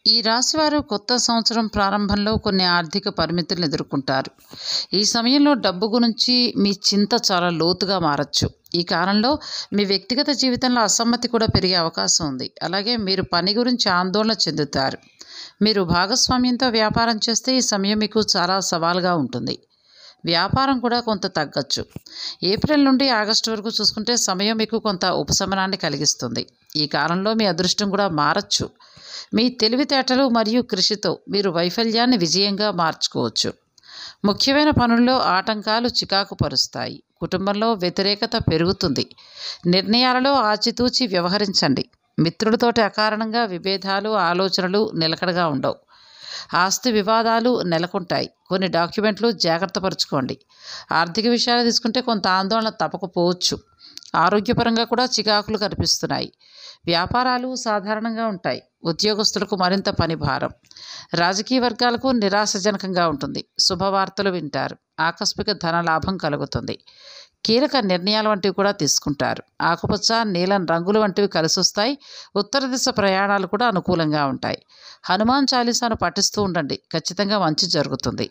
ఈ రాశివారు కొత్త సంవత్సరం ప్రారంభంలో కొన్ని ఆర్థిక పరిమితులను ఎదుర్కొంటారు ఈ సమయంలో డబ్బు గురించి మీ చింత చాలా లోతుగా మారచ్చు ఈ కాలంలో మీ వ్యక్తిగత జీవితంలో అసమ్మతి కూడా పెరిగే అవకాశం ఉంది అలాగే మీరు పని గురించి ఆందోళన చెందుతారు మీరు భాగస్వామ్యంతో వ్యాపారం చేస్తే ఈ సమయం మీకు చాలా సవాలుగా ఉంటుంది వ్యాపారం కూడా కొంత తగ్గచ్చు ఏప్రిల్ నుండి ఆగస్టు వరకు చూసుకుంటే సమయం మీకు కొంత ఉపశమనాన్ని కలిగిస్తుంది ఈ కాలంలో మీ అదృష్టం కూడా మారచ్చు మీ తెలివితేటలు మరియు కృషితో మీరు వైఫల్యాన్ని విజయంగా మార్చుకోవచ్చు ముఖ్యమైన పనుల్లో ఆటంకాలు చికాకు పరుస్తాయి కుటుంబంలో వ్యతిరేకత పెరుగుతుంది నిర్ణయాలలో ఆచితూచి వ్యవహరించండి మిత్రులతోటి అకారణంగా విభేదాలు ఆలోచనలు నిలకడగా ఉండవు ఆస్తి వివాదాలు నెలకొంటాయి కొన్ని డాక్యుమెంట్లు జాగ్రత్త పరుచుకోండి ఆర్థిక విషయాలు తీసుకుంటే కొంత ఆందోళన తప్పకపోవచ్చు ఆరోగ్యపరంగా కూడా చికాకులు కనిపిస్తున్నాయి వ్యాపారాలు సాధారణంగా ఉంటాయి ఉద్యోగస్తులకు మరింత పని భారం రాజకీయ వర్గాలకు నిరాశజనకంగా ఉంటుంది శుభవార్తలు వింటారు ఆకస్మిక ధన లాభం కలుగుతుంది కీలక నిర్ణయాల వంటివి కూడా తీసుకుంటారు ఆకుపచ్చ నీలం రంగులు వంటివి కలిసి వస్తాయి ఉత్తర దిశ ప్రయాణాలు కూడా అనుకూలంగా ఉంటాయి హనుమాన్ చాలీసాను పఠిస్తూ ఉండండి ఖచ్చితంగా మంచి జరుగుతుంది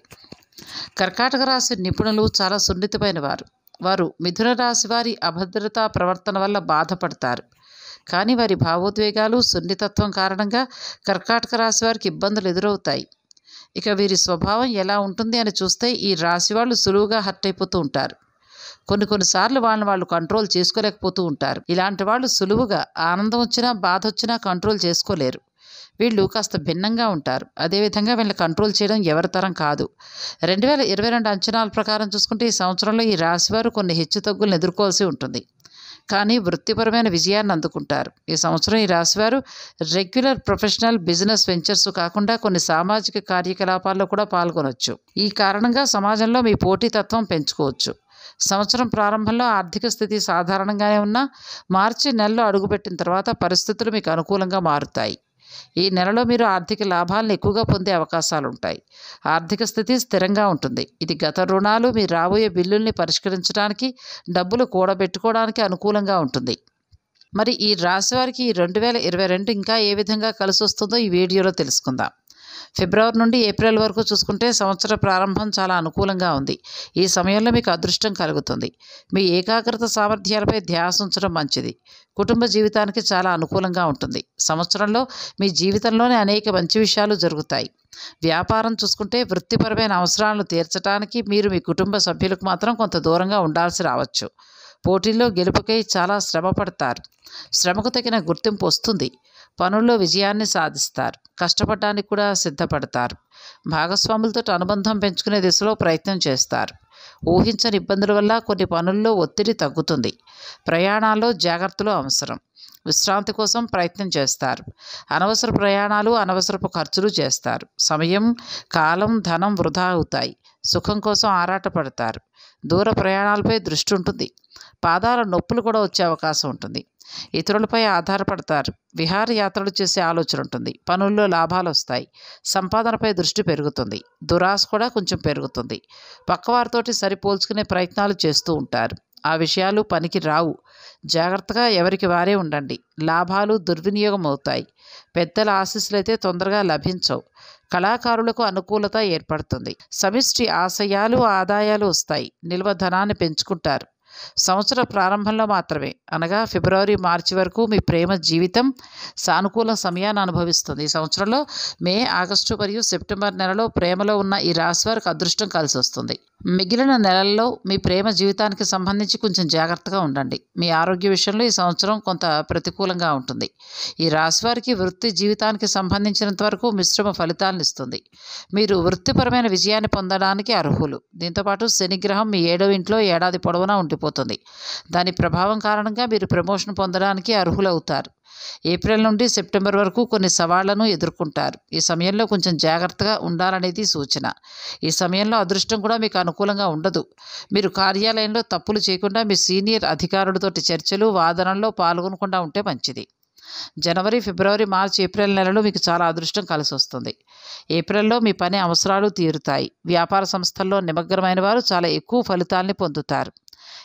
కర్కాటక రాశి నిపుణులు చాలా సున్నితమైన వారు వారు మిథున రాశి వారి అభద్రతా ప్రవర్తన వల్ల బాధపడతారు కానీ వారి భావోద్వేగాలు సున్నితత్వం కారణంగా కర్కాటక రాశి వారికి ఇబ్బందులు ఎదురవుతాయి ఇక వీరి స్వభావం ఎలా ఉంటుంది అని చూస్తే ఈ రాశి వాళ్ళు సులువుగా హర్ట్ అయిపోతూ ఉంటారు కొన్ని కొన్నిసార్లు వాళ్ళని వాళ్ళు కంట్రోల్ చేసుకోలేకపోతూ ఉంటారు ఇలాంటి వాళ్ళు సులువుగా ఆనందం వచ్చినా బాధ వచ్చినా కంట్రోల్ చేసుకోలేరు వీళ్ళు కాస్త భిన్నంగా ఉంటారు అదేవిధంగా వీళ్ళని కంట్రోల్ చేయడం ఎవరి తరం కాదు రెండు వేల ఇరవై రెండు అంచనాల ప్రకారం చూసుకుంటే ఈ సంవత్సరంలో ఈ రాశివారు కొన్ని హెచ్చుతగ్గులను ఎదుర్కోవాల్సి ఉంటుంది కానీ వృత్తిపరమైన విజయాన్ని అందుకుంటారు ఈ సంవత్సరం ఈ రాశివారు రెగ్యులర్ ప్రొఫెషనల్ బిజినెస్ వెంచర్స్ కాకుండా కొన్ని సామాజిక కార్యకలాపాల్లో కూడా పాల్గొనవచ్చు ఈ కారణంగా సమాజంలో మీ పోటీతత్వం పెంచుకోవచ్చు సంవత్సరం ప్రారంభంలో ఆర్థిక స్థితి సాధారణంగానే ఉన్నా మార్చి నెలలో అడుగుపెట్టిన తర్వాత పరిస్థితులు మీకు అనుకూలంగా మారుతాయి ఈ నెలలో మీరు ఆర్థిక లాభాలను ఎక్కువగా పొందే అవకాశాలు ఉంటాయి ఆర్థిక స్థితి స్థిరంగా ఉంటుంది ఇది గత రుణాలు మీ రాబోయే బిల్లుల్ని పరిష్కరించడానికి డబ్బులు కూడబెట్టుకోవడానికి అనుకూలంగా ఉంటుంది మరి ఈ రాశి వారికి ఈ రెండు వేల ఇరవై రెండు ఇంకా ఏ విధంగా కలిసి వస్తుందో ఈ వీడియోలో తెలుసుకుందాం ఫిబ్రవరి నుండి ఏప్రిల్ వరకు చూసుకుంటే సంవత్సర ప్రారంభం చాలా అనుకూలంగా ఉంది ఈ సమయంలో మీకు అదృష్టం కలుగుతుంది మీ ఏకాగ్రత సామర్థ్యాలపై ధ్యాస ఉంచడం మంచిది కుటుంబ జీవితానికి చాలా అనుకూలంగా ఉంటుంది సంవత్సరంలో మీ జీవితంలోనే అనేక మంచి విషయాలు జరుగుతాయి వ్యాపారం చూసుకుంటే వృత్తిపరమైన అవసరాలను తీర్చడానికి మీరు మీ కుటుంబ సభ్యులకు మాత్రం కొంత దూరంగా ఉండాల్సి రావచ్చు పోటీల్లో గెలుపుకై చాలా శ్రమ పడతారు శ్రమకు తగిన గుర్తింపు వస్తుంది పనుల్లో విజయాన్ని సాధిస్తారు కష్టపడడానికి కూడా సిద్ధపడతారు భాగస్వాములతో అనుబంధం పెంచుకునే దిశలో ప్రయత్నం చేస్తారు ఊహించని ఇబ్బందుల వల్ల కొన్ని పనుల్లో ఒత్తిడి తగ్గుతుంది ప్రయాణాల్లో జాగ్రత్తలు అవసరం విశ్రాంతి కోసం ప్రయత్నం చేస్తారు అనవసర ప్రయాణాలు అనవసరపు ఖర్చులు చేస్తారు సమయం కాలం ధనం వృధా అవుతాయి సుఖం కోసం ఆరాటపడతారు దూర ప్రయాణాలపై దృష్టి ఉంటుంది పాదాల నొప్పులు కూడా వచ్చే అవకాశం ఉంటుంది ఇతరులపై ఆధారపడతారు విహారయాత్రలు చేసే ఆలోచన ఉంటుంది పనుల్లో లాభాలు వస్తాయి సంపాదనపై దృష్టి పెరుగుతుంది దురాశ కూడా కొంచెం పెరుగుతుంది పక్కవారితోటి సరిపోల్చుకునే ప్రయత్నాలు చేస్తూ ఉంటారు ఆ విషయాలు పనికి రావు జాగ్రత్తగా ఎవరికి వారే ఉండండి లాభాలు దుర్వినియోగం అవుతాయి పెద్దల ఆశీస్సులు అయితే తొందరగా లభించవు కళాకారులకు అనుకూలత ఏర్పడుతుంది సమిష్టి ఆశయాలు ఆదాయాలు వస్తాయి నిల్వ ధనాన్ని పెంచుకుంటారు సంవత్సర ప్రారంభంలో మాత్రమే అనగా ఫిబ్రవరి మార్చి వరకు మీ ప్రేమ జీవితం సానుకూల సమయాన్ని అనుభవిస్తుంది ఈ సంవత్సరంలో మే ఆగస్టు మరియు సెప్టెంబర్ నెలలో ప్రేమలో ఉన్న ఈ రాశి వారికి అదృష్టం కలిసి వస్తుంది మిగిలిన నెలల్లో మీ ప్రేమ జీవితానికి సంబంధించి కొంచెం జాగ్రత్తగా ఉండండి మీ ఆరోగ్య విషయంలో ఈ సంవత్సరం కొంత ప్రతికూలంగా ఉంటుంది ఈ రాశి వారికి వృత్తి జీవితానికి సంబంధించినంత వరకు మిశ్రమ ఫలితాలను ఇస్తుంది మీరు వృత్తిపరమైన విజయాన్ని పొందడానికి అర్హులు దీంతోపాటు శనిగ్రహం మీ ఏడవ ఇంట్లో ఏడాది పొడవునా ఉండిపోతుంది దాని ప్రభావం కారణంగా మీరు ప్రమోషన్ పొందడానికి అర్హులవుతారు ఏప్రిల్ నుండి సెప్టెంబర్ వరకు కొన్ని సవాళ్లను ఎదుర్కొంటారు ఈ సమయంలో కొంచెం జాగ్రత్తగా ఉండాలనేది సూచన ఈ సమయంలో అదృష్టం కూడా మీకు అనుకూలంగా ఉండదు మీరు కార్యాలయంలో తప్పులు చేయకుండా మీ సీనియర్ అధికారులతోటి చర్చలు వాదనల్లో పాల్గొనకుండా ఉంటే మంచిది జనవరి ఫిబ్రవరి మార్చి ఏప్రిల్ నెలలో మీకు చాలా అదృష్టం కలిసి వస్తుంది ఏప్రిల్లో మీ పని అవసరాలు తీరుతాయి వ్యాపార సంస్థల్లో నిమగ్నమైన వారు చాలా ఎక్కువ ఫలితాల్ని పొందుతారు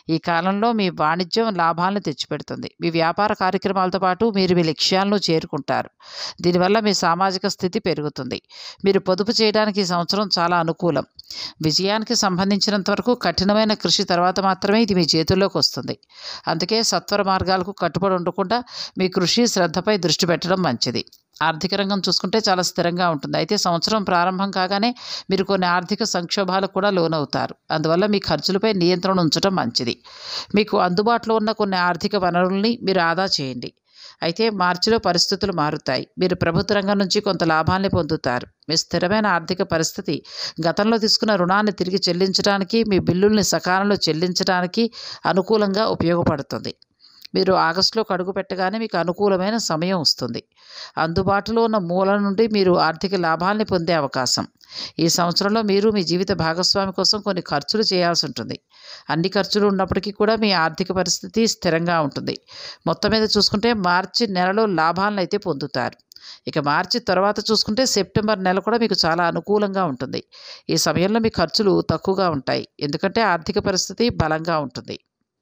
ఈ కాలంలో మీ వాణిజ్యం లాభాలను తెచ్చిపెడుతుంది మీ వ్యాపార కార్యక్రమాలతో పాటు మీరు మీ లక్ష్యాలను చేరుకుంటారు దీనివల్ల మీ సామాజిక స్థితి పెరుగుతుంది మీరు పొదుపు చేయడానికి ఈ సంవత్సరం చాలా అనుకూలం విజయానికి సంబంధించినంత వరకు కఠినమైన కృషి తర్వాత మాత్రమే ఇది మీ చేతుల్లోకి వస్తుంది అందుకే సత్వర మార్గాలకు కట్టుబడి ఉండకుండా మీ కృషి శ్రద్ధపై దృష్టి పెట్టడం మంచిది ఆర్థిక రంగం చూసుకుంటే చాలా స్థిరంగా ఉంటుంది అయితే సంవత్సరం ప్రారంభం కాగానే మీరు కొన్ని ఆర్థిక సంక్షోభాలకు కూడా లోనవుతారు అందువల్ల మీ ఖర్చులపై నియంత్రణ ఉంచడం మంచిది మీకు అందుబాటులో ఉన్న కొన్ని ఆర్థిక వనరుల్ని మీరు ఆదా చేయండి అయితే మార్చిలో పరిస్థితులు మారుతాయి మీరు ప్రభుత్వ రంగం నుంచి కొంత లాభాన్ని పొందుతారు మీ స్థిరమైన ఆర్థిక పరిస్థితి గతంలో తీసుకున్న రుణాన్ని తిరిగి చెల్లించడానికి మీ బిల్లుల్ని సకాలంలో చెల్లించడానికి అనుకూలంగా ఉపయోగపడుతుంది మీరు ఆగస్టులో అడుగు పెట్టగానే మీకు అనుకూలమైన సమయం వస్తుంది అందుబాటులో ఉన్న మూల నుండి మీరు ఆర్థిక లాభాల్ని పొందే అవకాశం ఈ సంవత్సరంలో మీరు మీ జీవిత భాగస్వామి కోసం కొన్ని ఖర్చులు చేయాల్సి ఉంటుంది అన్ని ఖర్చులు ఉన్నప్పటికీ కూడా మీ ఆర్థిక పరిస్థితి స్థిరంగా ఉంటుంది మొత్తం మీద చూసుకుంటే మార్చి నెలలో లాభాలను అయితే పొందుతారు ఇక మార్చి తర్వాత చూసుకుంటే సెప్టెంబర్ నెల కూడా మీకు చాలా అనుకూలంగా ఉంటుంది ఈ సమయంలో మీ ఖర్చులు తక్కువగా ఉంటాయి ఎందుకంటే ఆర్థిక పరిస్థితి బలంగా ఉంటుంది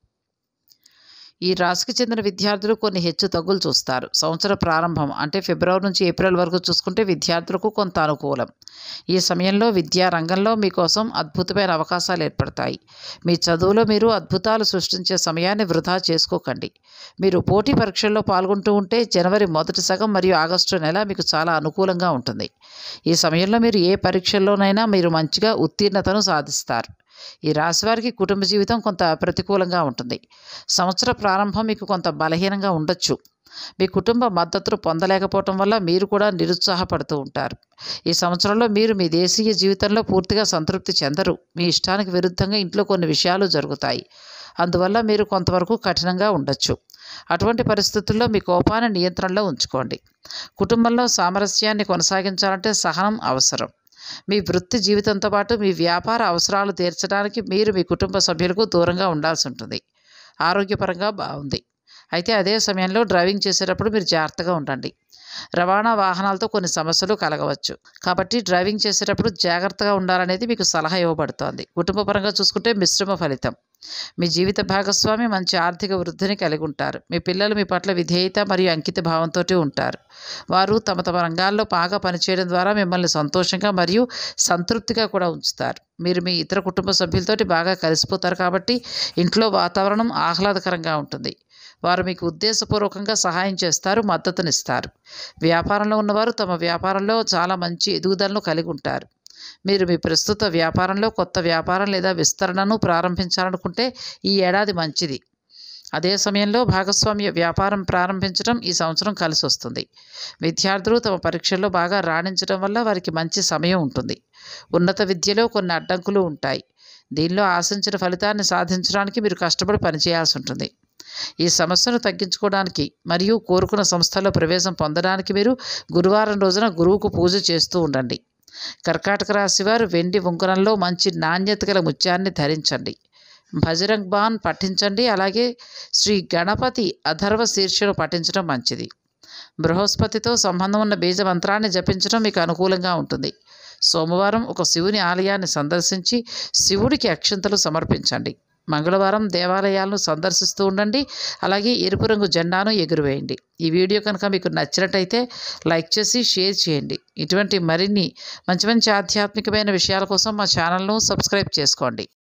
ఈ రాశికి చెందిన విద్యార్థులు కొన్ని హెచ్చు తగ్గులు చూస్తారు సంవత్సర ప్రారంభం అంటే ఫిబ్రవరి నుంచి ఏప్రిల్ వరకు చూసుకుంటే విద్యార్థులకు కొంత అనుకూలం ఈ సమయంలో విద్యా రంగంలో మీకోసం అద్భుతమైన అవకాశాలు ఏర్పడతాయి మీ చదువులో మీరు అద్భుతాలు సృష్టించే సమయాన్ని వృధా చేసుకోకండి మీరు పోటీ పరీక్షల్లో పాల్గొంటూ ఉంటే జనవరి మొదటి సగం మరియు ఆగస్టు నెల మీకు చాలా అనుకూలంగా ఉంటుంది ఈ సమయంలో మీరు ఏ పరీక్షల్లోనైనా మీరు మంచిగా ఉత్తీర్ణతను సాధిస్తారు ఈ రాశి వారికి కుటుంబ జీవితం కొంత ప్రతికూలంగా ఉంటుంది సంవత్సర ప్రారంభం మీకు కొంత బలహీనంగా ఉండొచ్చు మీ కుటుంబ మద్దతును పొందలేకపోవటం వల్ల మీరు కూడా నిరుత్సాహపడుతూ ఉంటారు ఈ సంవత్సరంలో మీరు మీ దేశీయ జీవితంలో పూర్తిగా సంతృప్తి చెందరు మీ ఇష్టానికి విరుద్ధంగా ఇంట్లో కొన్ని విషయాలు జరుగుతాయి అందువల్ల మీరు కొంతవరకు కఠినంగా ఉండొచ్చు అటువంటి పరిస్థితుల్లో మీ కోపాన్ని నియంత్రణలో ఉంచుకోండి కుటుంబంలో సామరస్యాన్ని కొనసాగించాలంటే సహనం అవసరం మీ వృత్తి జీవితంతో పాటు మీ వ్యాపార అవసరాలు తీర్చడానికి మీరు మీ కుటుంబ సభ్యులకు దూరంగా ఉండాల్సి ఉంటుంది ఆరోగ్యపరంగా బాగుంది అయితే అదే సమయంలో డ్రైవింగ్ చేసేటప్పుడు మీరు జాగ్రత్తగా ఉండండి రవాణా వాహనాలతో కొన్ని సమస్యలు కలగవచ్చు కాబట్టి డ్రైవింగ్ చేసేటప్పుడు జాగ్రత్తగా ఉండాలనేది మీకు సలహా ఇవ్వబడుతోంది కుటుంబపరంగా చూసుకుంటే మిశ్రమ ఫలితం మీ జీవిత భాగస్వామి మంచి ఆర్థిక వృద్ధిని కలిగి ఉంటారు మీ పిల్లలు మీ పట్ల విధేయత మరియు అంకిత భావంతో ఉంటారు వారు తమ తమ రంగాల్లో బాగా పనిచేయడం ద్వారా మిమ్మల్ని సంతోషంగా మరియు సంతృప్తిగా కూడా ఉంచుతారు మీరు మీ ఇతర కుటుంబ సభ్యులతోటి బాగా కలిసిపోతారు కాబట్టి ఇంట్లో వాతావరణం ఆహ్లాదకరంగా ఉంటుంది వారు మీకు ఉద్దేశపూర్వకంగా సహాయం చేస్తారు మద్దతునిస్తారు వ్యాపారంలో ఉన్నవారు తమ వ్యాపారంలో చాలా మంచి ఎదుగుదలను కలిగి ఉంటారు మీరు మీ ప్రస్తుత వ్యాపారంలో కొత్త వ్యాపారం లేదా విస్తరణను ప్రారంభించాలనుకుంటే ఈ ఏడాది మంచిది అదే సమయంలో భాగస్వామ్య వ్యాపారం ప్రారంభించడం ఈ సంవత్సరం కలిసి వస్తుంది విద్యార్థులు తమ పరీక్షల్లో బాగా రాణించడం వల్ల వారికి మంచి సమయం ఉంటుంది ఉన్నత విద్యలో కొన్ని అడ్డంకులు ఉంటాయి దీనిలో ఆశించిన ఫలితాన్ని సాధించడానికి మీరు కష్టపడి పనిచేయాల్సి ఉంటుంది ఈ సమస్యను తగ్గించుకోవడానికి మరియు కోరుకున్న సంస్థలో ప్రవేశం పొందడానికి మీరు గురువారం రోజున గురువుకు పూజ చేస్తూ ఉండండి కర్కాటక రాశి వారు వెండి ఉంగరంలో మంచి నాణ్యత గల ముత్యాన్ని ధరించండి భజరంగ్ బాన్ పఠించండి అలాగే శ్రీ గణపతి అథర్వ శీర్షను పఠించడం మంచిది బృహస్పతితో సంబంధం ఉన్న బీజ మంత్రాన్ని జపించడం మీకు అనుకూలంగా ఉంటుంది సోమవారం ఒక శివుని ఆలయాన్ని సందర్శించి శివుడికి అక్షంతలు సమర్పించండి మంగళవారం దేవాలయాలను సందర్శిస్తూ ఉండండి అలాగే ఎరుపు రంగు జెండాను ఎగురవేయండి ఈ వీడియో కనుక మీకు నచ్చినట్టయితే లైక్ చేసి షేర్ చేయండి ఇటువంటి మరిన్ని మంచి మంచి ఆధ్యాత్మికమైన విషయాల కోసం మా ఛానల్ను సబ్స్క్రైబ్ చేసుకోండి